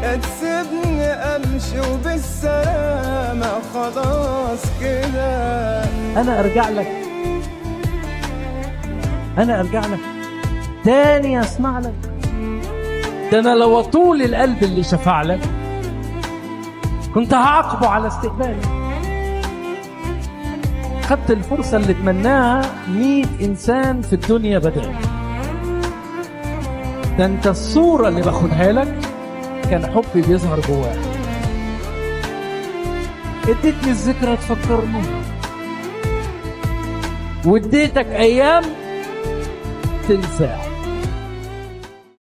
يا تسيبني امشي وبالسلامة خلاص كده انا ارجع لك انا ارجع لك تاني اسمع لك ده انا لو طول القلب اللي شفع لك كنت هعاقبه على استقبالي خدت الفرصة اللي تمناها مئة إنسان في الدنيا بدل ده أنت الصورة اللي باخدها لك كان حبي بيظهر جواك اديتني الذكرى تفكرني واديتك أيام تنساها